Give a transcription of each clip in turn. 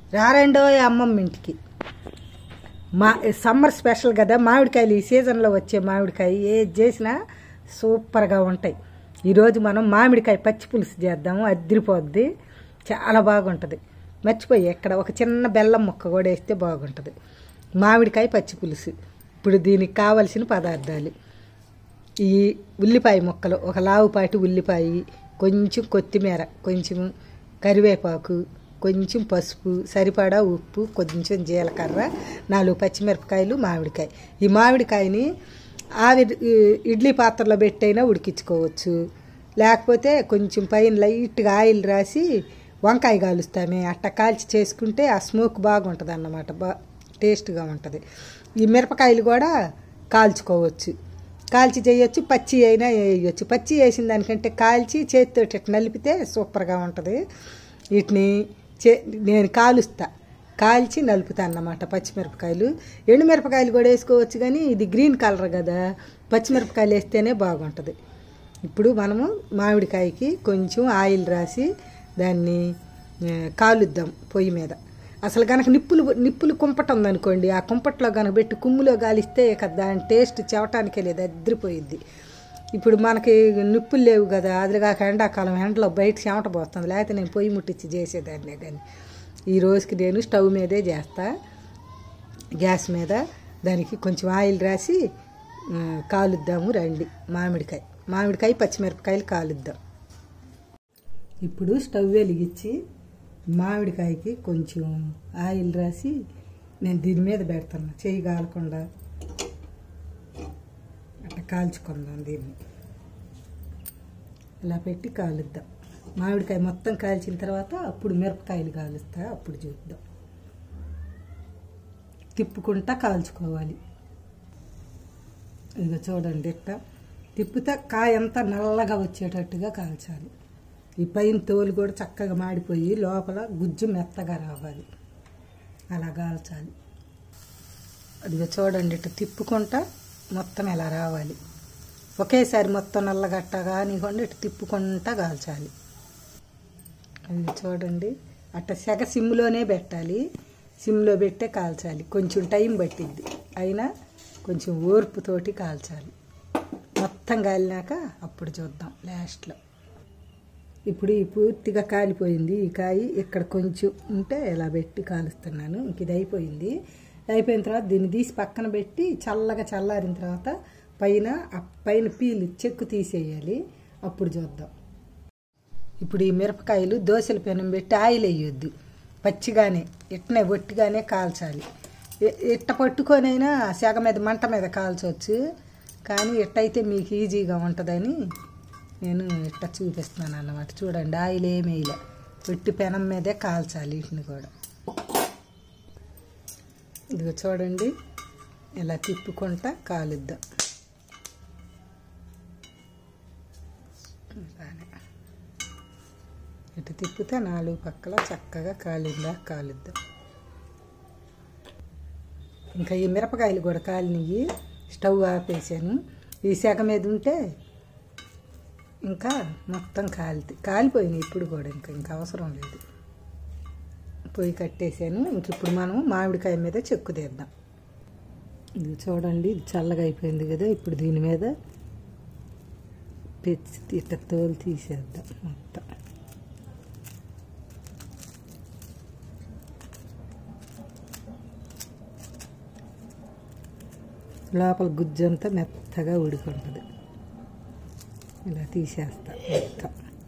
రారండో అమ్మమ్మ ఇంటికి మా సమ్మర్ స్పెషల్ కదా మామిడికాయలు ఈ సీజన్లో వచ్చే మామిడికాయ ఏది చేసినా సూపర్గా ఉంటాయి ఈరోజు మనం మామిడికాయ పచ్చి పులుసు చేద్దాము అద్దరిపోద్ది చాలా బాగుంటుంది మర్చిపోయి ఎక్కడ ఒక చిన్న బెల్లం ముక్క కూడా వేస్తే బాగుంటుంది మామిడికాయ పచ్చి పులుసు ఇప్పుడు దీనికి కావలసిన పదార్థాలు ఈ ఉల్లిపాయ ముక్కలు ఒక లావుపాటి ఉల్లిపాయ కొంచెం కొత్తిమీర కొంచెం కరివేపాకు కొంచెం పసుపు సరిపడా ఉప్పు కొంచెం జీలకర్ర నాలుగు పచ్చిమిరపకాయలు మామిడికాయ ఈ మామిడికాయని ఆవిరి ఇడ్లీ పాత్రలో పెట్టైనా ఉడికించుకోవచ్చు లేకపోతే కొంచెం పైన లైట్గా ఆయిల్ రాసి వంకాయ కాలుస్తామే అట్ట కాల్చి చేసుకుంటే ఆ స్మోక్ బాగుంటుంది అన్నమాట బా టేస్ట్గా ఉంటుంది ఈ మిరపకాయలు కూడా కాల్చుకోవచ్చు కాల్చి చేయొచ్చు పచ్చి అయినా వేయచ్చు పచ్చి వేసిన దానికంటే కాల్చి చేతితో ఇట్లా నలిపితే సూపర్గా ఉంటుంది వీటిని చే నేను కాలుస్తా కాల్చి నలుపుతా అన్నమాట పచ్చిమిరపకాయలు ఎండుమిరపకాయలు కూడా వేసుకోవచ్చు కానీ ఇది గ్రీన్ కలర్ కదా పచ్చిమిరపకాయలు వేస్తేనే బాగుంటుంది ఇప్పుడు మనము మామిడికాయకి కొంచెం ఆయిల్ రాసి దాన్ని ఆ, కాలుద్దాం పొయ్యి మీద అసలు కనుక నిప్పులు నిప్పులు కుంపట ఉందనుకోండి ఆ కుంపట్లో కనుక పెట్టి కుమ్ములో గాలిస్తే ఇక దాని టేస్ట్ చెవటానికే లేదు అద్దరిపోయిద్ది ఇప్పుడు మనకి నిప్పులు లేవు కదా అది కాక ఎండాకాలం ఎండలో బయట చెమట పోతుంది లేకపోతే నేను పొయ్యి ముట్టించి చేసేదాన్నే కానీ ఈ రోజుకి నేను స్టవ్ మీదే చేస్తా గ్యాస్ మీద దానికి కొంచెం ఆయిల్ రాసి ఆ, కాలుద్దాము రండి మామిడికాయ మామిడికాయ పచ్చిమిరపకాయలు కాలుద్దాం ఇప్పుడు స్టవ్ వెలిగించి మామిడికాయకి కొంచెం ఆయిల్ రాసి నేను దీని మీద పెడతాను చేయి కాలకుండా అట్లా కాల్చుకుందాం దీన్ని ఇలా పెట్టి కాలుద్దాం మామిడికాయ మొత్తం కాల్చిన తర్వాత అప్పుడు మిరపకాయలు కాలుస్తా అప్పుడు చూద్దాం తిప్పుకుంటా కాల్చుకోవాలి ఇదిగో చూడండి ఇట్లా తిప్పుతా కాయ అంతా నల్లగా వచ్చేటట్టుగా కాల్చాలి ఈ పైన తోలు కూడా చక్కగా మాడిపోయి లోపల గుజ్జు మెత్తగా రావాలి అలా కాల్చాలి అదిగో చూడండి ఇట్లా తిప్పుకుంటా మొత్తం ఇలా రావాలి ఒకేసారి మొత్తం నల్లగట్ట కానివ్వండి ఇటు తిప్పుకుంటా కాల్చాలి అది చూడండి అట్ట సెగ సిమ్లోనే పెట్టాలి సిమ్లో పెట్టే కాల్చాలి కొంచెం టైం పట్టిద్ది అయినా కొంచెం ఓర్పుతోటి కాల్చాలి మొత్తం కాలినాక అప్పుడు చూద్దాం లాస్ట్లో ఇప్పుడు ఈ పూర్తిగా కాలిపోయింది ఈ కాయ ఇక్కడ కొంచెం ఉంటే ఇలా పెట్టి కాలుస్తున్నాను ఇంక ఇది అయిపోయింది అయిపోయిన తర్వాత దీన్ని తీసి పక్కన పెట్టి చల్లగా చల్లారిన తర్వాత పైన ఆ పైన పీలు చెక్కు తీసేయాలి అప్పుడు చూద్దాం ఇప్పుడు ఈ మిరపకాయలు దోశల పెనం పెట్టి ఆయిల్ వేయొద్దు పచ్చిగానే ఇట్టనే ఒట్టిగానే కాల్చాలి ఇ- ఇట్ట పట్టుకొనైనా సెగ మీద మంట మీద కాల్చవచ్చు కానీ ఇట్టయితే మీకు ఈజీగా ఉంటుందని నేను ఇట్ట చూపిస్తున్నాను అన్నమాట చూడండి ఆయిల్ ఏమి వేయలే ఒట్టి పెనం మీదే కాల్చాలి వీటిని కూడా ఇదిగో చూడండి ఇలా తిప్పుకుంటా కాలుద్దాం ఇలానే. ఇటు తిప్పితే నాలుగు పక్కల చక్కగా కాలిందా కాలుద్దాం ఇంకా ఈ మిరపకాయలు కూడా కాలినవి స్టవ్ ఆపేసాను ఈ సెగ మీద ఉంటే ఇంకా మొత్తం కాలితే కాలిపోయినాయి ఇప్పుడు కూడా ఇంకా ఇంకా అవసరం లేదు పొయ్యి కట్టేసాను ఇంక ఇప్పుడు మనం మామిడికాయ మీద చెక్కు తీద్దాం ఇది చూడండి ఇది చల్లగా అయిపోయింది కదా ఇప్పుడు దీని మీద పెచ్చి ఇట్ట తోలు తీసేద్దాం మొత్తం లోపల గుజ్జంతా మెత్తగా ఉడుకుంటుంది ఇలా తీసేస్తా మొత్తం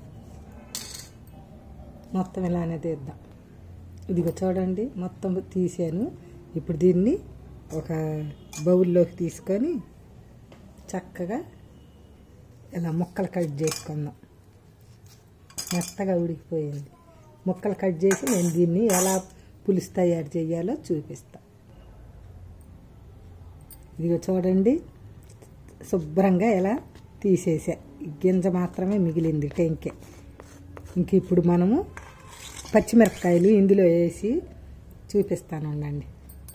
మొత్తం ఇలానే తీద్దాం ఇదిగో చూడండి మొత్తం తీసాను ఇప్పుడు దీన్ని ఒక బౌల్లోకి తీసుకొని చక్కగా ఇలా ముక్కలు కట్ చేసుకుందాం మెత్తగా ఉడికిపోయింది ముక్కలు కట్ చేసి నేను దీన్ని ఎలా పులుసు తయారు చేయాలో చూపిస్తా ఇదిగో చూడండి శుభ్రంగా ఎలా తీసేసా ఈ గింజ మాత్రమే మిగిలింది టెంకే ఇంక ఇప్పుడు మనము పచ్చిమిరపకాయలు ఇందులో వేసి చూపిస్తాను ఉండండి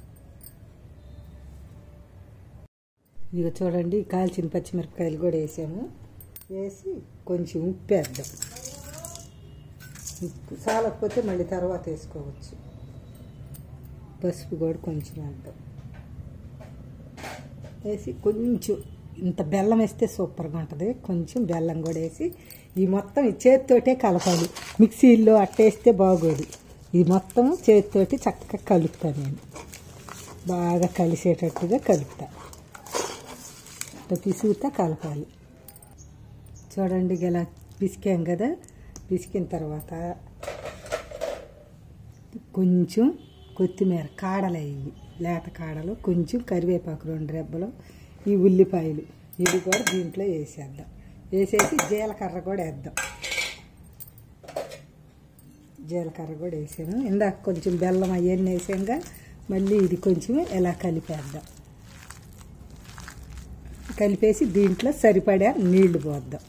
ఇదిగో చూడండి కాల్చిన పచ్చిమిరపకాయలు కూడా వేసాము వేసి కొంచెం ఉప్పు వేద్దాం ఉప్పు చాలకపోతే మళ్ళీ తర్వాత వేసుకోవచ్చు పసుపు కూడా కొంచెం వేద్దాం వేసి కొంచెం ఇంత బెల్లం వేస్తే సూపర్గా ఉంటుంది కొంచెం బెల్లం కూడా వేసి ఈ మొత్తం ఈ చేతితోటే కలపాలి మిక్సీలో అట్టేస్తే బాగోదు ఈ మొత్తం చేతితోటి చక్కగా కలుపుతాను నేను బాగా కలిసేటట్టుగా కలుపుతా ఇట్లా పిసుగుతా కలపాలి చూడండి ఇలా పిసికాం కదా పిసికిన తర్వాత కొంచెం కొత్తిమీర కాడలు అయ్యి లేత కాడలు కొంచెం కరివేపాకు రెండు రెబ్బలు ఈ ఉల్లిపాయలు ఇవి కూడా దీంట్లో వేసేద్దాం వేసేసి జీలకర్ర కూడా వేద్దాం జీలకర్ర కూడా వేసాను ఇందాక కొంచెం బెల్లం అవన్నీ వేసాక మళ్ళీ ఇది కొంచెం ఇలా కలిపేద్దాం కలిపేసి దీంట్లో సరిపడా నీళ్లు పోద్దాం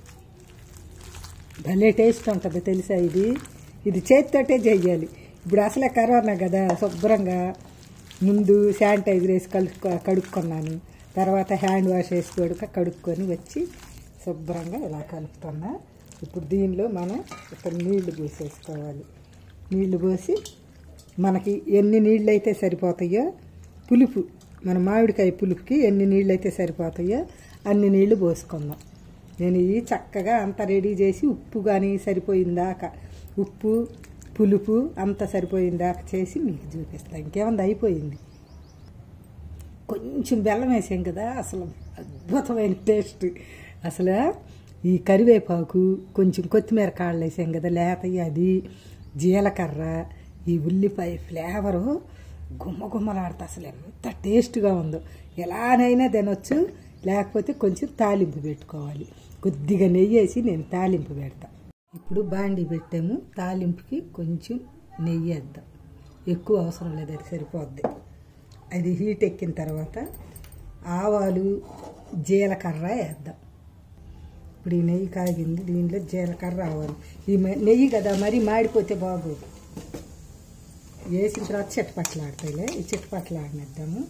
భలే టేస్ట్ ఉంటుంది తెలుసా ఇది ఇది చేతితోటే చెయ్యాలి ఇప్పుడు అసలే కరోనా కదా శుభ్రంగా ముందు శానిటైజర్ వేసి కలుపు కడుక్కున్నాను తర్వాత హ్యాండ్ వాష్ వేసి కూడా కడుక్కొని వచ్చి శుభ్రంగా ఇలా కలుపుతున్నా ఇప్పుడు దీనిలో మనం ఇక్కడ నీళ్లు పోసేసుకోవాలి నీళ్లు పోసి మనకి ఎన్ని నీళ్ళు అయితే సరిపోతాయో పులుపు మన మామిడికాయ పులుపుకి ఎన్ని నీళ్ళు అయితే సరిపోతాయో అన్ని నీళ్లు పోసుకుందాం నేను ఇవి చక్కగా అంత రెడీ చేసి ఉప్పు కానీ సరిపోయిందాక ఉప్పు పులుపు అంత సరిపోయిందాక చేసి మీకు చూపిస్తాను ఇంకేముంది అయిపోయింది కొంచెం బెల్లం వేసాం కదా అసలు అద్భుతమైన టేస్ట్ అసలు ఈ కరివేపాకు కొంచెం కొత్తిమీర కాళ్ళు వేసాం కదా లేతయ్య అది జీలకర్ర ఈ ఉల్లిపాయ ఫ్లేవరు గుమ్మ గుమ్మలాడుతా అసలు ఎంత టేస్ట్గా ఉందో ఎలానైనా తినొచ్చు లేకపోతే కొంచెం తాలింపు పెట్టుకోవాలి కొద్దిగా నెయ్యి వేసి నేను తాలింపు పెడతా ఇప్పుడు బాండి పెట్టాము తాలింపుకి కొంచెం నెయ్యి వేద్దాం ఎక్కువ అవసరం లేదు అది సరిపోద్ది అది హీట్ ఎక్కిన తర్వాత ఆవాలు జీలకర్ర వేద్దాం ఇప్పుడు ఈ నెయ్యి కాగింది దీంట్లో జీలకర్ర ఆవాలు ఈ మ- నెయ్యి కదా మరీ మాడిపోతే బాగోదు వేసిన తర్వాత చిట్టపట్లాడతాయిలే ఈ చిట్టపట్లాడినిద్దాము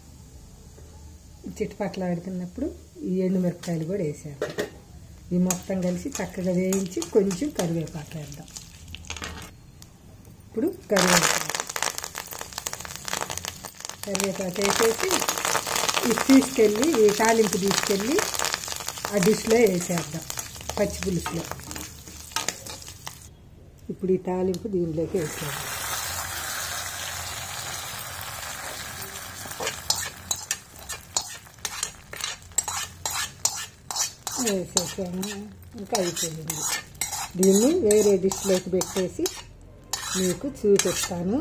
చిట్టపట్లాడుతున్నప్పుడు ఈ ఎండుమిరపకాయలు కూడా వేసేద్దాం ఈ మొత్తం కలిసి చక్కగా వేయించి కొంచెం కరివేపాకు వేద్దాం ఇప్పుడు కరివేపాకు కరివేపాకు వేసేసి ఇది తీసుకెళ్ళి ఈ తాలింపు తీసుకెళ్ళి ఆ డిష్లో వేసేద్దాం పచ్చి పులుసులో ఇప్పుడు ఈ తాలింపు దీనిలోకి వేసేద్దాం వేసేసాము ఇంకా అయిపోయింది దీన్ని వేరే డిష్లోకి పెట్టేసి మీకు చూపిస్తాను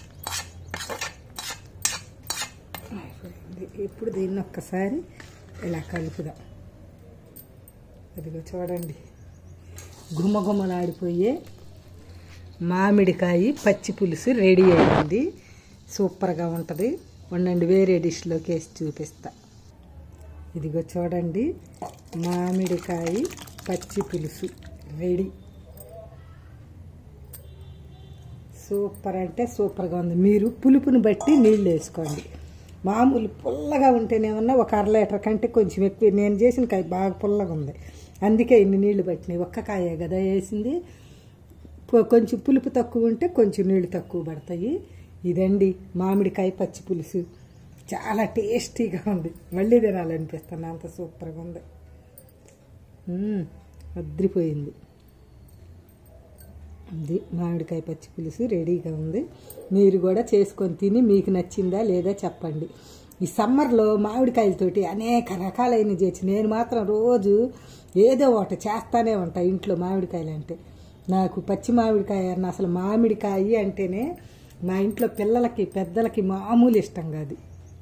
అయిపోయింది ఇప్పుడు దీన్ని ఒక్కసారి ఇలా కలుపుదాం అదిగో చూడండి గుమగుమలాడిపోయే మామిడికాయ పచ్చి పులుసు రెడీ అయింది సూపర్గా ఉంటుంది ఉండండి వేరే డిష్లోకి వేసి చూపిస్తా ఇదిగో చూడండి మామిడికాయ పచ్చి పులుసు రెడీ సూపర్ అంటే సూపర్గా ఉంది మీరు పులుపుని బట్టి నీళ్ళు వేసుకోండి మామూలు పుల్లగా ఉంటేనేమన్నా ఒక అర లీటర్ కంటే కొంచెం ఎక్కువ నేను చేసిన కాయ బాగా పుల్లగా ఉంది అందుకే ఇన్ని నీళ్లు పట్టినాయి ఒక్క కాయే కదా వేసింది కొ- కొంచెం పులుపు తక్కువ ఉంటే కొంచెం నీళ్లు తక్కువ పడతాయి ఇదండి మామిడికాయ పచ్చి పులుసు చాలా టేస్టీగా ఉంది మళ్ళీ తినాలనిపిస్తుంది అంత సూపర్గా ఉంది మ్మ్, అద్రిపోయింది ఇది మామిడికాయ పచ్చి పులుసు రెడీగా ఉంది మీరు కూడా చేసుకొని తిని మీకు నచ్చిందా లేదా చెప్పండి ఈ సమ్మర్లో మామిడికాయలతోటి అనేక రకాలైన చేసి నేను మాత్రం రోజు ఏదో ఒకటి చేస్తానే ఉంటా ఇంట్లో మామిడికాయలు అంటే నాకు పచ్చి మామిడికాయ అన్న అసలు మామిడికాయ అంటేనే మా ఇంట్లో పిల్లలకి పెద్దలకి మామూలు ఇష్టం కాదు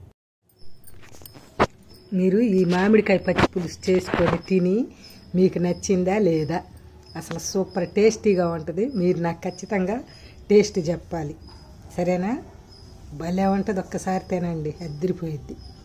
మీరు ఈ మామిడికాయ పచ్చి పులుసు చేసుకొని తిని మీకు నచ్చిందా లేదా అసలు సూపర్ టేస్టీగా ఉంటుంది మీరు నాకు ఖచ్చితంగా టేస్ట్ చెప్పాలి సరేనా భలే ఉంటుంది ఒక్కసారి తినండి అద్దరిపోయిద్ది